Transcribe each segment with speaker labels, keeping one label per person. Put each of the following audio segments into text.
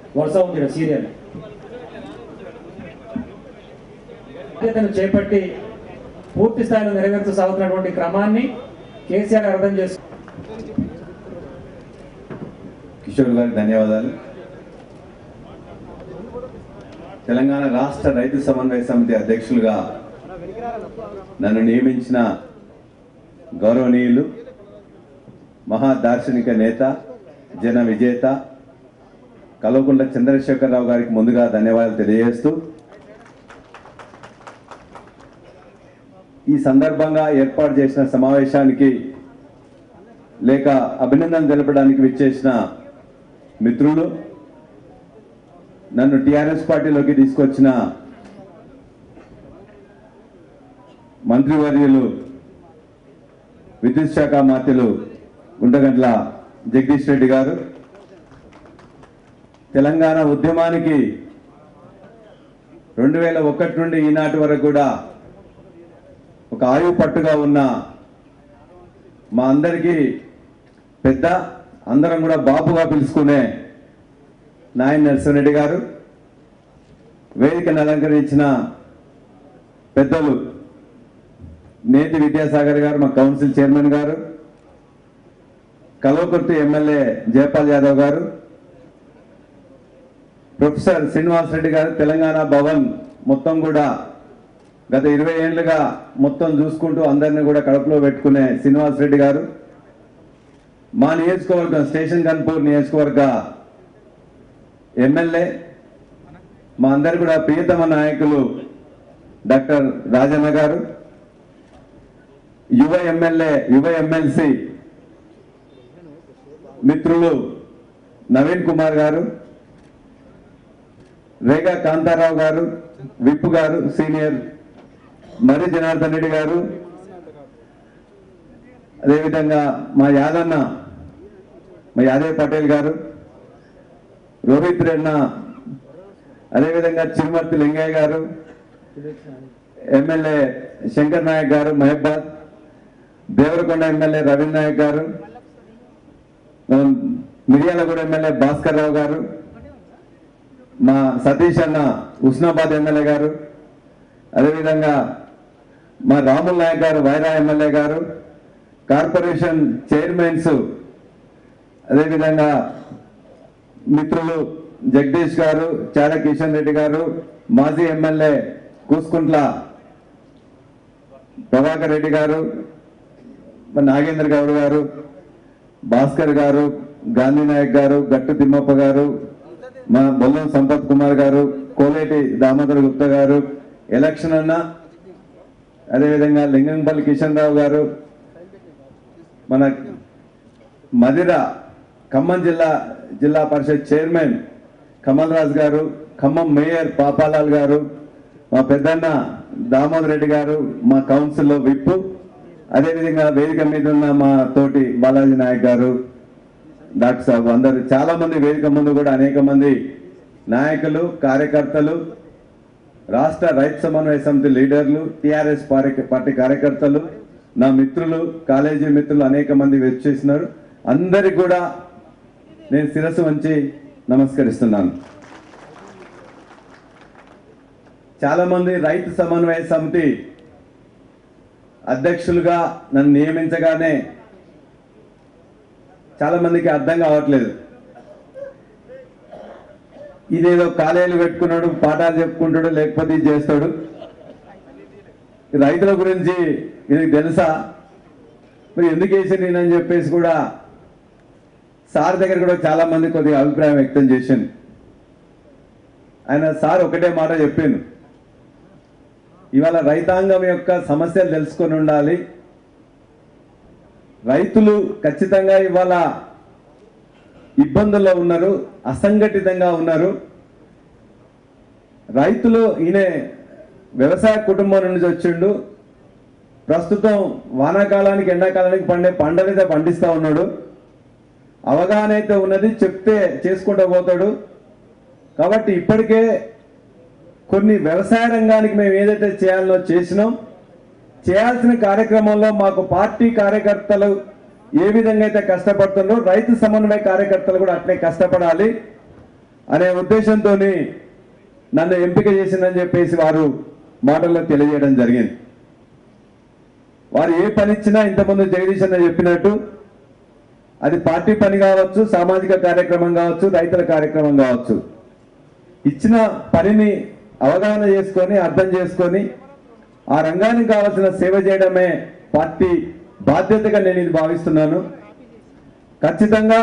Speaker 1: వరుస ఉంది ఇక్కడ సీరియల్ బాధ్యతను చేపట్టి పూర్తి స్థాయిలో నెరవేర్చు సాగుతున్నటువంటి క్రమాన్ని కేసీఆర్ అర్థం చేసు
Speaker 2: కిషోర్ గారికి ధన్యవాదాలు తెలంగాణ రాష్ట్ర రైతు సమన్వయ సమితి అధ్యక్షులుగా నన్ను నియమించిన గౌరవనీయులు మహా దార్శనిక నేత జన విజేత కల్వకుంట్ల చంద్రశేఖరరావు గారికి ముందుగా ధన్యవాదాలు తెలియజేస్తూ ఈ సందర్భంగా ఏర్పాటు చేసిన సమావేశానికి లేక అభినందన తెలపడానికి విచ్చేసిన మిత్రులు నన్ను టిఆర్ఎస్ పార్టీలోకి తీసుకొచ్చిన మంత్రివర్యులు విద్యుత్ శాఖ మాత్యులు గుంటగంట్ల జగదీష్ రెడ్డి గారు తెలంగాణ ఉద్యమానికి రెండు వేల ఒకటి నుండి ఈనాటి వరకు కూడా ఒక ఆయువు పట్టుగా ఉన్న మా అందరికీ పెద్ద అందరం కూడా బాబుగా పిలుచుకునే నాయన్ నరసింహరెడ్డి గారు వేదికను అలంకరించిన పెద్దలు నేతి విద్యాసాగర్ గారు మా కౌన్సిల్ చైర్మన్ గారు కల్వకుర్తి ఎమ్మెల్యే జయపాల్ యాదవ్ గారు ప్రొఫెసర్ శ్రీనివాస్ రెడ్డి గారు తెలంగాణ భవన్ మొత్తం కూడా గత ఇరవై ఏళ్ళుగా మొత్తం చూసుకుంటూ అందరినీ కూడా కడుపులో పెట్టుకునే శ్రీనివాస్ రెడ్డి గారు మా నియోజకవర్గం స్టేషన్ కన్పూర్ నియోజకవర్గ ఎమ్మెల్యే మా అందరు కూడా ప్రియతమ నాయకులు డాక్టర్ రాజన్న గారు యువ ఎమ్మెల్యే యువ ఎమ్మెల్సీ మిత్రులు నవీన్ కుమార్ గారు రేగా కాంతారావు గారు విప్పు గారు సీనియర్ మరి జనార్దన్ రెడ్డి గారు అదేవిధంగా మా యాదన్న మా యాదవ్ పటేల్ గారు రోహిత్ రెడ్న అదేవిధంగా చిరుమర్తి లింగయ్య గారు ఎమ్మెల్యే శంకర్ నాయక్ గారు మహబాద్ దేవరకొండ ఎమ్మెల్యే రవీంద్ర నాయక్ గారు ఉమ్, మిర్యాలగూడ ఎమ్మెల్యే భాస్కర్ రావు గారు మా సతీష్ అన్న ఉస్నాబాద్ ఎమ్మెల్యే గారు అదేవిధంగా మా Ramul Nayak garu Wyra MLA garu corporation chairmans అదేవిధంగా మిత్రులు జగదీష్ గారు చార కిషన్ రెడ్డి గారు మాజీ ఎమ్మెల్యే కూసుకుంట్ల ప్రభాకర్ రెడ్డి గారు మా నాగేంద్ర గౌడ్ గారు భాస్కర్ గారు గాంధీ నాయక్ గారు గట్టు తిమ్మప్ప గారు మా బొల్లం సంపత్ కుమార్ గారు కోలేటి దామోదర్ గుప్తా గారు ఎలక్షన్ అన్న అదేవిధంగా లింగంపల్లి కిషన్ రావు గారు మన మదిర ఖమ్మం జిల్లా జిల్లా పరిషత్ చైర్మన్ కమల్ రాజ్ గారు ఖమ్మం మేయర్ పాపాలాల్ గారు మా పెద్దన్న దామోదర్ రెడ్డి గారు మా కౌన్సిల్లో విప్పు అదేవిధంగా వేదిక మీద ఉన్న మా తోటి బాలాజీ నాయక్ గారు డాక్టర్ సాబ్ అందరు చాలా మంది వేదిక ముందు కూడా అనేక మంది నాయకులు కార్యకర్తలు రాష్ట్ర రైతు సమన్వయ సమితి లీడర్లు టిఆర్ఎస్ పార్టీ కార్యకర్తలు నా మిత్రులు కాలేజీ మిత్రులు అనేక మంది వచ్చేసినారు అందరికి కూడా నేను శిరస్సు వంచి నమస్కరిస్తున్నాను చాలా మంది రైతు సమన్వయ సమితి అధ్యక్షులుగా నన్ను నియమించగానే చాలా మందికి అర్థం కావట్లేదు ఇదేదో కాలేజీలు పెట్టుకున్నాడు పాఠాలు చెప్పుకుంటాడు లేకపోతే ఇది చేస్తాడు రైతుల గురించి ఇది తెలుసా మరి ఎందుకు వేసి నేనని చెప్పేసి కూడా సార్ దగ్గర కూడా చాలా మంది కొద్దిగా అభిప్రాయం వ్యక్తం చేశాను ఆయన సార్ ఒకటే మాట చెప్పాను ఇవాళ రైతాంగం యొక్క సమస్యలు తెలుసుకొని ఉండాలి రైతులు ఖచ్చితంగా ఇవాళ ఇబ్బందుల్లో ఉన్నారు అసంఘటితంగా ఉన్నారు రైతులు ఈయన వ్యవసాయ కుటుంబం నుంచి వచ్చిండు ప్రస్తుతం వానాకాలానికి ఎండాకాలానికి పండే పంటనైతే పండిస్తా ఉన్నాడు అవగాహన అయితే ఉన్నది చెప్తే చేసుకుంటూ పోతాడు కాబట్టి ఇప్పటికే కొన్ని వ్యవసాయ రంగానికి మేము ఏదైతే చేయాలో చేసినాం చేయాల్సిన కార్యక్రమంలో మాకు పార్టీ కార్యకర్తలు ఏ విధంగా అయితే కష్టపడుతుందో రైతు సమన్వయ కార్యకర్తలు కూడా అట్లే కష్టపడాలి అనే ఉద్దేశంతో నన్ను ఎంపిక చేసిందని చెప్పేసి వారు మాటల్లో తెలియజేయడం జరిగింది వారు ఏ పని ఇచ్చినా ఇంతకుముందు జగదీష్ అన్న చెప్పినట్టు అది పార్టీ పని కావచ్చు సామాజిక కార్యక్రమం కావచ్చు రైతుల కార్యక్రమం కావచ్చు ఇచ్చిన పనిని అవగాహన చేసుకొని అర్థం చేసుకొని ఆ రంగానికి కావాల్సిన సేవ చేయడమే పార్టీ బాధ్యతగా నేను ఇది భావిస్తున్నాను ఖచ్చితంగా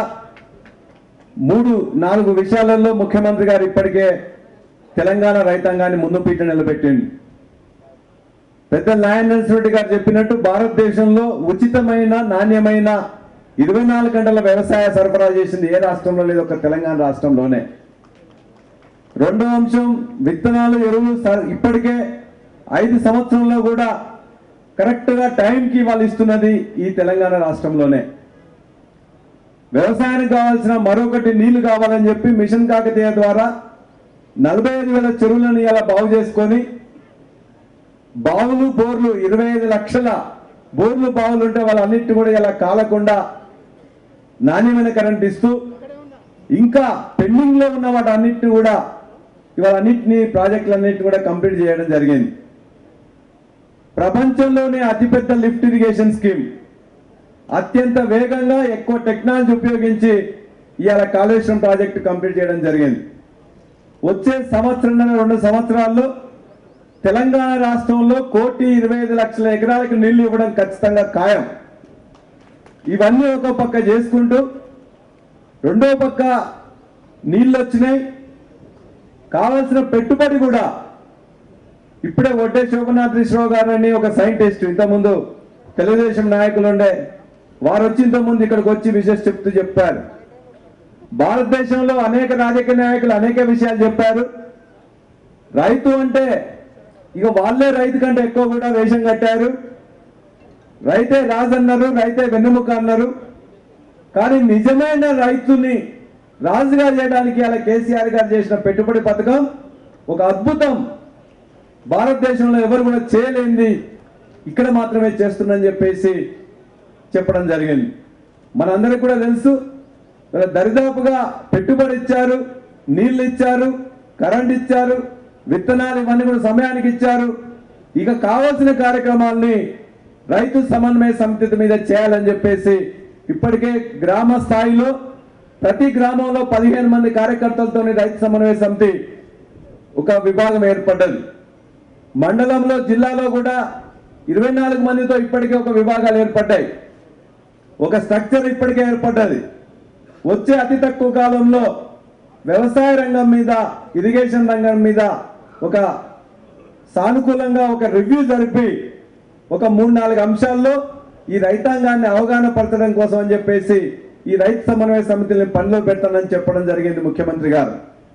Speaker 2: మూడు నాలుగు విషయాలలో ముఖ్యమంత్రి గారు ఇప్పటికే తెలంగాణ రైతాంగాన్ని ముందు పీట నిలబెట్టింది పెద్ద నారాయణ రెడ్డి గారు చెప్పినట్టు భారతదేశంలో ఉచితమైన నాణ్యమైన ఇరవై నాలుగు గంటల వ్యవసాయ సరఫరా చేసింది ఏ రాష్ట్రంలో లేదు ఒక తెలంగాణ రాష్ట్రంలోనే రెండో అంశం విత్తనాలు ఎరువులు స- ఇప్పటికే ఐదు సంవత్సరంలో కూడా కరెక్ట్గా టైంకి వాళ్ళు ఇస్తున్నది ఈ తెలంగాణ రాష్ట్రంలోనే వ్యవసాయానికి కావాల్సిన మరొకటి నీళ్లు కావాలని చెప్పి మిషన్ కాకతీయ ద్వారా నలభై ఐదు వేల చెరువులను ఇలా బాగు చేసుకొని బావులు బోర్లు ఇరవై ఐదు లక్షల బోర్లు బావులు ఉంటే వాళ్ళన్నిటి కూడా ఇలా కాలకుండా నాణ్యమైన కరెంట్ ఇస్తూ ఇంకా పెండింగ్ లో ఉన్న వాటి అన్నిటిని కూడా ఇవాళ అన్నింటినీ ప్రాజెక్టులన్నింటినీ కూడా కంప్లీట్ చేయడం జరిగింది ప్రపంచంలోనే అతిపెద్ద లిఫ్ట్ ఇరిగేషన్ స్కీమ్ అత్యంత వేగంగా ఎక్కువ టెక్నాలజీ ఉపయోగించి ఇవాళ కాళేశ్వరం ప్రాజెక్టు కంప్లీట్ చేయడం జరిగింది వచ్చే సంవత్సరం రెండు సంవత్సరాల్లో తెలంగాణ రాష్ట్రంలో కోటి ఇరవై ఐదు లక్షల ఎకరాలకు నీళ్లు ఇవ్వడం ఖచ్చితంగా ఖాయం ఇవన్నీ ఒక పక్క చేసుకుంటూ రెండో పక్క నీళ్ళు వచ్చినాయి కావాల్సిన పెట్టుబడి కూడా ఇప్పుడే ఒడ్డే శోభనాథ్ గారు అని ఒక సైంటిస్ట్ ఇంతకుముందు తెలుగుదేశం నాయకులు ఉండే వారు వచ్చి ఇంతకుముందు ఇక్కడికి వచ్చి విశేష చెప్తూ చెప్పారు భారతదేశంలో అనేక రాజకీయ నాయకులు అనేక విషయాలు చెప్పారు రైతు అంటే ఇక వాళ్ళే రైతు కంటే ఎక్కువ కూడా వేషం కట్టారు రైతే రాజు అన్నారు రైతే వెన్నెముక అన్నారు కానీ నిజమైన రైతుని రాజుగా చేయడానికి అలా కేసీఆర్ గారు చేసిన పెట్టుబడి పథకం ఒక అద్భుతం భారతదేశంలో ఎవరు కూడా చేయలేంది ఇక్కడ మాత్రమే చేస్తుందని చెప్పేసి చెప్పడం జరిగింది మనందరికి కూడా తెలుసు వీళ్ళ దరిదాపుగా పెట్టుబడి ఇచ్చారు నీళ్లు ఇచ్చారు కరెంట్ ఇచ్చారు విత్తనాలు ఇవన్నీ కూడా సమయానికి ఇచ్చారు ఇక కావాల్సిన కార్యక్రమాల్ని రైతు సమన్వయ సమితి మీద చేయాలని చెప్పేసి ఇప్పటికే గ్రామ స్థాయిలో ప్రతి గ్రామంలో పదిహేను మంది కార్యకర్తలతో రైతు సమన్వయ సమితి ఒక విభాగం ఏర్పడ్డది మండలంలో జిల్లాలో కూడా ఇరవై నాలుగు మందితో ఇప్పటికే ఒక విభాగాలు ఏర్పడ్డాయి ఒక స్ట్రక్చర్ ఇప్పటికే ఏర్పడ్డది వచ్చే అతి తక్కువ కాలంలో వ్యవసాయ రంగం మీద ఇరిగేషన్ రంగం మీద ఒక సానుకూలంగా ఒక రివ్యూ జరిపి ఒక మూడు నాలుగు అంశాల్లో ఈ రైతాంగాన్ని అవగాహన పరచడం కోసం అని చెప్పేసి ఈ రైతు సమన్వయ సమితిని పనిలో పెట్టాలని చెప్పడం జరిగింది ముఖ్యమంత్రి గారు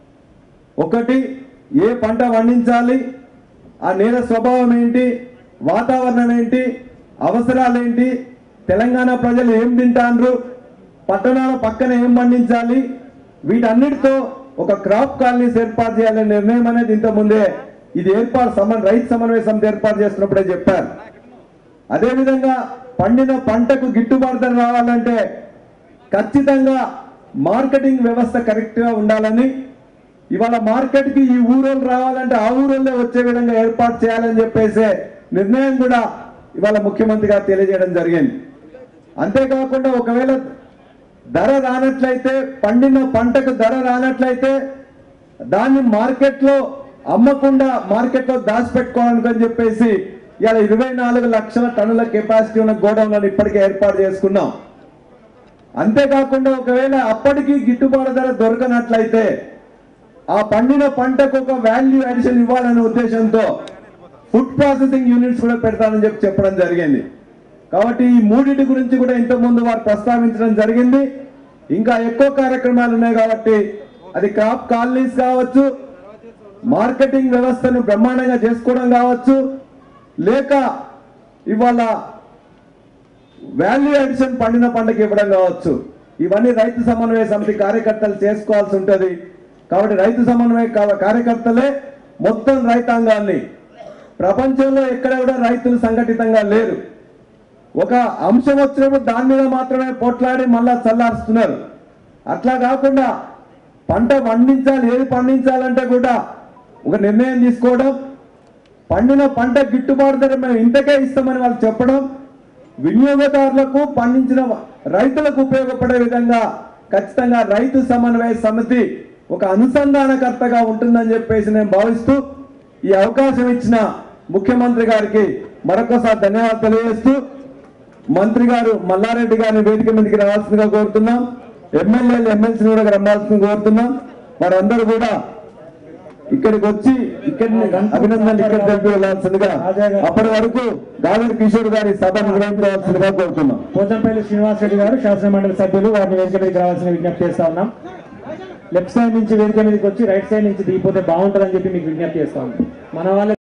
Speaker 2: ఒకటి ఏ పంట పండించాలి ఆ నేల స్వభావం ఏంటి వాతావరణం ఏంటి అవసరాలు ఏంటి తెలంగాణ ప్రజలు ఏం తింటాండ్రు పట్టణాల పక్కన ఏం పండించాలి వీటన్నిటితో ఒక క్రాప్ కాలనీస్ ఏర్పాటు చేయాలనే నిర్ణయం అనేది ఇంత ముందే ఇది ఏర్పాటు సమన్ రైతు సమన్వయ సమితి ఏర్పాటు చేస్తున్నప్పుడే చెప్పారు అదేవిధంగా పండిన పంటకు గిట్టుబాటు ధర రావాలంటే ఖచ్చితంగా మార్కెటింగ్ వ్యవస్థ కరెక్ట్ గా ఉండాలని ఇవాళ మార్కెట్ కి ఈ ఊరోళ్ళు రావాలంటే ఆ ఊరోళ్ళే వచ్చే విధంగా ఏర్పాటు చేయాలని చెప్పేసి నిర్ణయం కూడా ఇవాళ ముఖ్యమంత్రి గారు తెలియజేయడం జరిగింది అంతేకాకుండా ఒకవేళ ధర రానట్లయితే పండిన పంటకు ధర రానట్లయితే దాన్ని మార్కెట్లో అమ్మకుండా మార్కెట్లో దాచిపెట్టుకోవడానికి అని చెప్పేసి ఇలా ఇరవై నాలుగు లక్షల టన్నుల కెపాసిటీ ఉన్న గోడౌన్లను ఇప్పటికే ఏర్పాటు చేసుకున్నాం అంతేకాకుండా ఒకవేళ అప్పటికి గిట్టుబాటు ధర దొరకనట్లయితే ఆ పండిన పంటకు ఒక వాల్యూ అడిషన్ ఇవ్వాలనే ఉద్దేశంతో ఫుడ్ ప్రాసెసింగ్ యూనిట్స్ కూడా పెడతానని చెప్పి చెప్పడం జరిగింది కాబట్టి ఈ మూడింటి గురించి కూడా ఇంతకుముందు వారు ప్రస్తావించడం జరిగింది ఇంకా ఎక్కువ కార్యక్రమాలు ఉన్నాయి కాబట్టి అది క్రాప్ కాలనీస్ కావచ్చు మార్కెటింగ్ వ్యవస్థను బ్రహ్మాండంగా చేసుకోవడం కావచ్చు లేక ఇవాళ వాల్యూ అడిషన్ పండిన పంటకి ఇవ్వడం కావచ్చు ఇవన్నీ రైతు సమన్వయ సమితి కార్యకర్తలు చేసుకోవాల్సి ఉంటది కాబట్టి రైతు సమన్వయ కా- కార్యకర్తలే మొత్తం రైతాంగాన్ని ప్రపంచంలో ఎక్కడ కూడా రైతులు సంఘటితంగా లేరు ఒక అంశం వచ్చినప్పుడు దాని మీద మాత్రమే పోట్లాడి మళ్ళా చల్లారుస్తున్నారు అట్లా కాకుండా పంట పండించాలి ఏది పండించాలంటే కూడా ఒక నిర్ణయం తీసుకోవడం పండిన పంట గిట్టుబాటు ధర మేము ఇంతకే ఇస్తామని వాళ్ళు చెప్పడం వినియోగదారులకు పండించిన రైతులకు ఉపయోగపడే విధంగా ఖచ్చితంగా రైతు సమన్వయ సమితి ఒక అనుసంధానకర్తగా ఉంటుందని చెప్పేసి నేను భావిస్తూ ఈ అవకాశం ఇచ్చిన ముఖ్యమంత్రి గారికి మరొకసారి ధన్యవాదాలు తెలియజేస్తూ మంత్రి గారు మల్లారెడ్డి గారిని వేదిక మీదకి రావాల్సిందిగా కోరుతున్నాం ఎమ్మెల్యేలు ఎమ్మెల్సీని కూడా రావాల్సిందిగా కోరుతున్నాం వారందరూ కూడా ఇక్కడికి వచ్చి ఇక్కడ అభినందనలు ఇక్కడ తెలిపి వెళ్ళాల్సిందిగా అప్పటి వరకు గాలి కిషోర్ గారి సభ నిర్వహించవలసిందిగా కోరుతున్నాం
Speaker 1: పోచంపల్లి శ్రీనివాస్ రెడ్డి గారు శాసన మండలి సభ్యులు వారిని వేదిక మీదకి రావాల్సిన విజ్ఞప్తి చేస్తా ఉన్నాం లెఫ్ట్ సైడ్ నుంచి వేదిక మీదకి వచ్చి రైట్ సైడ్ నుంచి దిగిపోతే బాగుంటుందని చెప్పి మీకు విజ్ఞప్తి చేస్తా ఉన్నాం మన వాళ్ళ